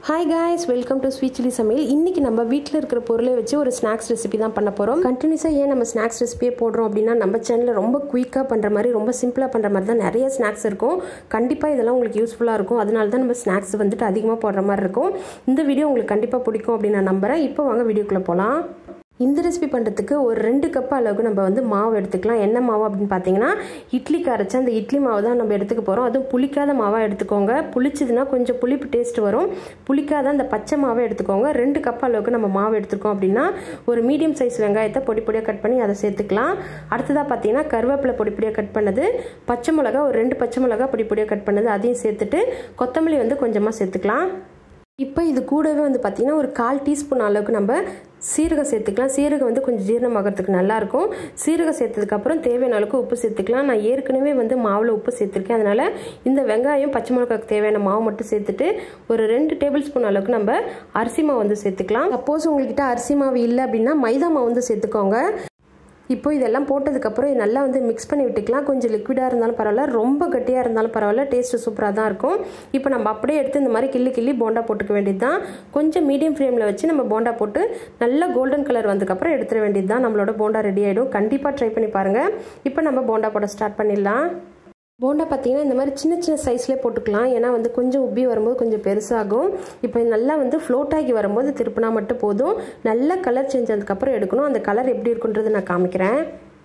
hi guys welcome to sweet chilli சமையல் இன்னைக்கு நம்ம வீட்டில் இருக்கிற பொருளை வச்சு ஒரு ஸ்நாக்ஸ் ரெசிபி தான் பண்ண போகிறோம் கண்டினியூஸாக ஏன் நம்ம ஸ்நாக்ஸ் ரெசிபியே போடுறோம் அப்படின்னா நம்ம சேனலில் ரொம்ப குயிக்காக பண்ணுற மாதிரி ரொம்ப சிம்பிளாக பண்ணுற மாதிரி தான் நிறைய ஸ்நாக்ஸ் இருக்கும் கண்டிப்பாக இதெல்லாம் உங்களுக்கு யூஸ்ஃபுல்லாக இருக்கும் அதனால தான் நம்ம ஸ்நாக்ஸ் வந்துட்டு அதிகமாக போடுற மாதிரி இருக்கும் இந்த வீடியோ உங்களுக்கு கண்டிப்பாக பிடிக்கும் அப்படின்னு நான் நம்புகிறேன் இப்போ வாங்க வீடியோக்குள்ளே போகலாம் இந்த ரெசிபி பண்ணுறதுக்கு ஒரு ரெண்டு கப் அளவுக்கு நம்ம வந்து மாவு எடுத்துக்கலாம் என்ன மாவு அப்படின்னு பார்த்தீங்கன்னா இட்லிக்கு அரைச்ச அந்த இட்லி மாவு தான் நம்ம எடுத்துக்க போகிறோம் அதுவும் புளிக்காத மாவாக எடுத்துக்கோங்க புளிச்சதுன்னா கொஞ்சம் புளிப்பு டேஸ்ட் வரும் புளிக்காத அந்த பச்சை மாவை எடுத்துக்கோங்க ரெண்டு கப் அளவுக்கு நம்ம மாவு எடுத்துக்கோம் அப்படின்னா ஒரு மீடியம் சைஸ் வெங்காயத்தை பொடி பொடியாக கட் பண்ணி அதை சேர்த்துக்கலாம் அடுத்ததாக பார்த்தீங்கன்னா கருவேப்பிலை பொடி பொடியாக கட் பண்ணது பச்சை மிளகா ஒரு ரெண்டு பச்சை மிளகா பொடி பொடியாக கட் பண்ணது அதையும் சேர்த்துட்டு கொத்தமல்லி வந்து கொஞ்சமாக சேர்த்துக்கலாம் இப்போ இது கூடவே வந்து பார்த்திங்கன்னா ஒரு கால் டீஸ்பூன் அளவுக்கு நம்ம சீரகம் சேர்த்துக்கலாம் சீரகம் வந்து கொஞ்சம் ஜீரணமாகறதுக்கு நல்லாயிருக்கும் சீரகம் சேர்த்ததுக்கப்புறம் தேவையான அளவுக்கு உப்பு சேர்த்துக்கலாம் நான் ஏற்கனவே வந்து மாவில் உப்பு சேர்த்துருக்கேன் அதனால் இந்த வெங்காயம் பச்சை மிளகாக்கு தேவையான மாவு மட்டும் சேர்த்துட்டு ஒரு ரெண்டு டேபிள் ஸ்பூன் அளவுக்கு நம்ம அரிசி மாவு வந்து சேர்த்துக்கலாம் சப்போஸ் உங்கள்கிட்ட அரிசி மாவு இல்லை அப்படின்னா மைதா மாவு வந்து சேர்த்துக்கோங்க இப்போ இதெல்லாம் போட்டதுக்கப்புறம் இது நல்லா வந்து மிக்ஸ் பண்ணி விட்டுக்கலாம் கொஞ்சம் லிக்விடாக இருந்தாலும் பரவாயில்ல ரொம்ப கட்டியாக இருந்தாலும் பரவாயில்ல டேஸ்ட்டு சூப்பராக தான் இருக்கும் இப்போ நம்ம அப்படியே எடுத்து இந்த மாதிரி கிள்ளி கிள்ளி போண்டா போட்டுக்க வேண்டியது தான் கொஞ்சம் மீடியம் ஃப்ளேமில் வச்சு நம்ம போண்டா போட்டு நல்லா கோல்டன் கலர் வந்ததுக்கப்புறம் எடுத்துட வேண்டியது தான் நம்மளோட போண்டா ரெடி ஆகிடும் கண்டிப்பாக ட்ரை பண்ணி பாருங்கள் இப்போ நம்ம போண்டா போட ஸ்டார்ட் பண்ணிடலாம் போண்டா பார்த்தீங்கன்னா இந்த மாதிரி சின்ன சின்ன சைஸ்லேயே போட்டுக்கலாம் ஏன்னா வந்து கொஞ்சம் உப்பி வரும்போது கொஞ்சம் பெருசாகும் இப்போ நல்லா வந்து ஃப்ளோட் ஆகி வரும்போது திருப்பினா மட்டும் போதும் நல்ல கலர் சேஞ்ச் ஆனதுக்கப்புறம் எடுக்கணும் அந்த கலர் எப்படி இருக்குன்றது நான் காமிக்கிறேன்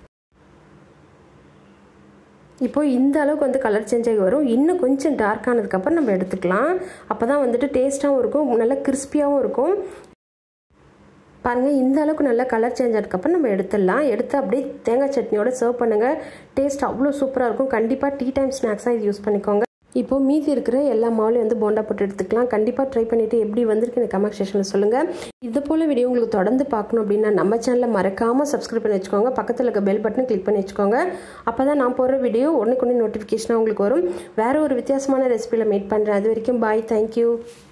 இப்போ இந்த அளவுக்கு வந்து கலர் சேஞ்ச் ஆகி வரும் இன்னும் கொஞ்சம் டார்க் ஆனதுக்கப்புறம் நம்ம எடுத்துக்கலாம் அப்போ தான் வந்துட்டு டேஸ்ட்டாகவும் இருக்கும் நல்லா கிறிஸ்பியாகவும் இருக்கும் பாருங்கள் இந்த அளவுக்கு நல்லா கலர் சேஞ்ச் ஆனதுக்கப்புறம் நம்ம எடுத்துடலாம் எடுத்து அப்படியே தேங்காய் சட்னியோட சர்வ் பண்ணுங்கள் டேஸ்ட் அவ்வளோ சூப்பராக இருக்கும் கண்டிப்பாக டீ டைம் ஸ்நாக்ஸாக இது யூஸ் பண்ணிக்கோங்க இப்போ மீதி இருக்கிற எல்லா மாவுலையும் வந்து போண்டா போட்டு எடுத்துக்கலாம் கண்டிப்பாக ட்ரை பண்ணிவிட்டு எப்படி வந்திருக்கு எனக்கு கமெண்ட் செக்ஷனில் சொல்லுங்கள் இது போல் வீடியோ உங்களுக்கு தொடர்ந்து பார்க்கணும் அப்படின்னா நம்ம சேனலில் மறக்காமல் சப்ஸ்கிரைப் பண்ணி வச்சுக்கோங்க பக்கத்தில் இருக்க பெல் பட்டனை கிளிக் பண்ணி வச்சுக்கோங்க அப்போ தான் நான் போடுற வீடியோ ஒன்றுக்கு ஒன்று நோட்டிஃபிகேஷனாக உங்களுக்கு வரும் வேறு ஒரு வித்தியாசமான ரெசிபியில் மீட் பண்ணுறேன் அது வரைக்கும் பாய் தேங்க்யூ